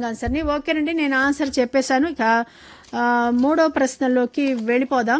wrong ఆన్సర్ని ఓకేనండి నేను ఆన్సర్ చెప్పేశాను ఇక ఆ, మూడో ప్రశ్నలోకి వెళ్ళిపోదాం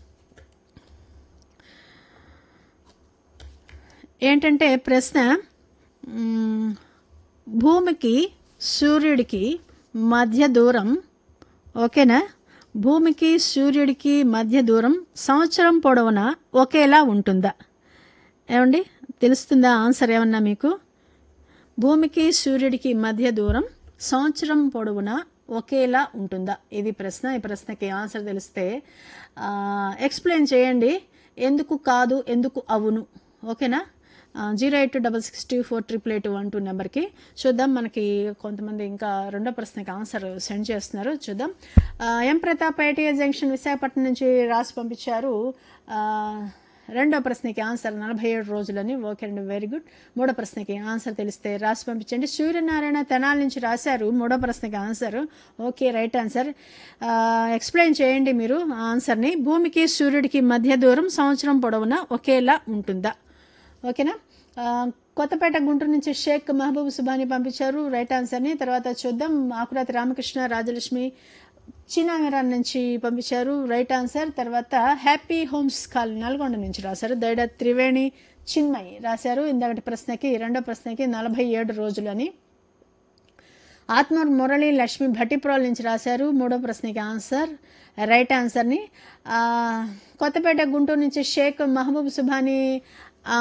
ఏంటంటే ప్రశ్న మ్, భూమికి సూర్యుడికి మధ్య దూరం ఓకేనా భూమికి సూర్యుడికి మధ్య దూరం సంవత్సరం పొడవునా ఒకేలా ఉంటుందా ఏమండి తెలుస్తుందా ఆన్సర్ ఏమన్నా మీకు భూమికి సూర్యుడికి మధ్య దూరం సంవత్సరం పొడవునా ఒకేలా ఉంటుందా ఇది ప్రశ్న ఈ ప్రశ్నకి ఆన్సర్ తెలిస్తే ఆ, ఎక్స్ప్లెయిన్ చేయండి ఎందుకు కాదు ఎందుకు అవును ఓకేనా zero eight double six two four triple eight one two నెంబర్కి చూద్దాం మనకి కొంతమంది ఇంకా రెండో ప్రశ్నకి ఆన్సర్ సెండ్ చేస్తున్నారు చూద్దాం ఆ, M Pratap ITI junction Visakhapatnam నుంచి రాసి పంపించారు ఆ, రెండో ప్రశ్నకి ఆన్సర్ నలభై ఏడు రోజులని ఓకే అండి వెరీ గుడ్ మూడో ప్రశ్నకి ఆన్సర్ తెలిస్తే రాసి పంపించండి సూర్యనారాయణ తెనాల నుంచి రాశారు మూడో ప్రశ్నకి ఆన్సర్ ఓకే రైట్ ఆన్సర్ ఆ, ఎక్స్ప్లెయిన్ చేయండి మీరు ఆ ఆన్సర్ని భూమికి సూర్యుడికి మధ్య దూరం సంవత్సరం పొడవునా ఒకేలా ఉంటుందా ఓకేనా ఆ, కొత్తపేట గుంటూరు నుంచి షేక్ మహబూబ్ సుబాని పంపించారు రైట్ ఆన్సర్ని తర్వాత చూద్దాం ఆకురాతి రామకృష్ణ రాజలక్ష్మి చిన్నామిరాన్ నుంచి పంపించారు రైట్ ఆన్సర్ తర్వాత హ్యాపీ హోమ్స్ కాల్ నల్గొండ నుంచి రాశారు దైడ త్రివేణి చిన్మయి రాశారు ఇందాకటి ప్రశ్నకి రెండో ప్రశ్నకి నలభై ఏడు రోజులని ఆత్మూర్ మురళి లక్ష్మి భట్టిప్రోల్ నుంచి రాశారు మూడో ప్రశ్నకి ఆన్సర్ రైట్ ఆన్సర్ని ఆ, కొత్తపేట గుంటూరు నుంచి షేక్ మహబూబ్ సుబాని ఆ,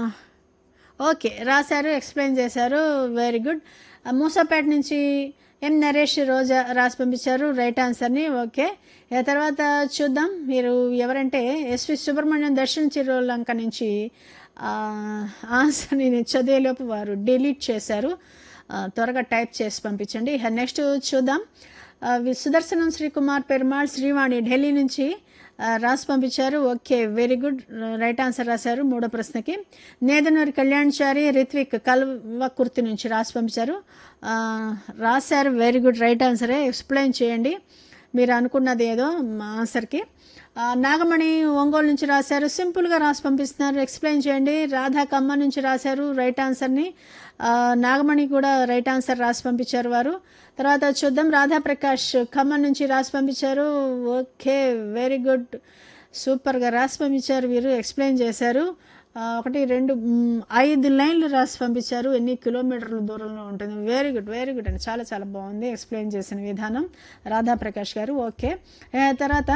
ఓకే రాశారు ఎక్స్ప్లెయిన్ చేశారు వెరీ గుడ్ ఆ, మూసాపేట నుంచి ఎం నరేష్ రోజా రాసి పంపించారు రైట్ ఆన్సర్ని ఓకే ఆ తర్వాత చూద్దాం మీరు ఎవరంటే ఎస్వి సుబ్రహ్మణ్యం దర్శన్ చిరులంక నుంచి ఆ, ఆన్సర్ని నేను చదివేలోపు వారు డిలీట్ చేశారు ఆ, త్వరగా టైప్ చేసి పంపించండి ఇక నెక్స్ట్ చూద్దాం ఆ, వి- సుదర్శనం శ్రీకుమార్ పెరుమాళ్ శ్రీవాణి ఢిల్లీ నుంచి ఆ, రాసి పంపించారు okay very good right answer రాశారు మూడో ప్రశ్నకి నేదనూరి కళ్యాణ్చారి రిత్విక్ కల్వకుర్తి నుంచి రాసి పంపించారు ఆ, రాశారు వెరీ గుడ్ రైట్ ఆన్సరే ఎక్స్ప్లెయిన్ చేయండి మీరు అనుకున్నది ఏదో మా ఆన్సర్కి ఆ, నాగమణి ఒంగోలు నుంచి రాశారు సింపుల్గా రాసి పంపిస్తున్నారు ఎక్స్ప్లెయిన్ చేయండి రాధా కమ్మ నుంచి రాశారు రైట్ ఆన్సర్ని ఆ, నాగమణి కూడా రైట్ ఆన్సర్ రాసి పంపించారు వారు తర్వాత చూద్దాం రాధా ప్రకాష్ ఖమ్మం నుంచి రాసి పంపించారు ఓకే వెరీ గుడ్ సూపర్గా రాసి పంపించారు వీరు ఎక్స్ప్లెయిన్ చేశారు ఆ, ఒకటి రెండు మ్, ఐదు లైన్లు రాసి పంపించారు ఎన్ని కిలోమీటర్ల దూరంలో ఉంటుంది వెరీ గుడ్ వెరీ గుడ్ అండి చాలా చాలా బాగుంది ఎక్స్ప్లెయిన్ చేసిన విధానం రాధా ప్రకాష్ గారు ఓకే ఆ, తర్వాత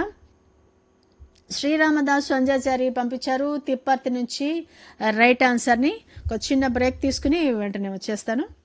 శ్రీరామదాసు అంజాచారి పంపించారు తిప్పర్తి నుంచి రైట్ ఆన్సర్ని ఒక చిన్న బ్రేక్ తీసుకుని వెంటనే వచ్చేస్తాను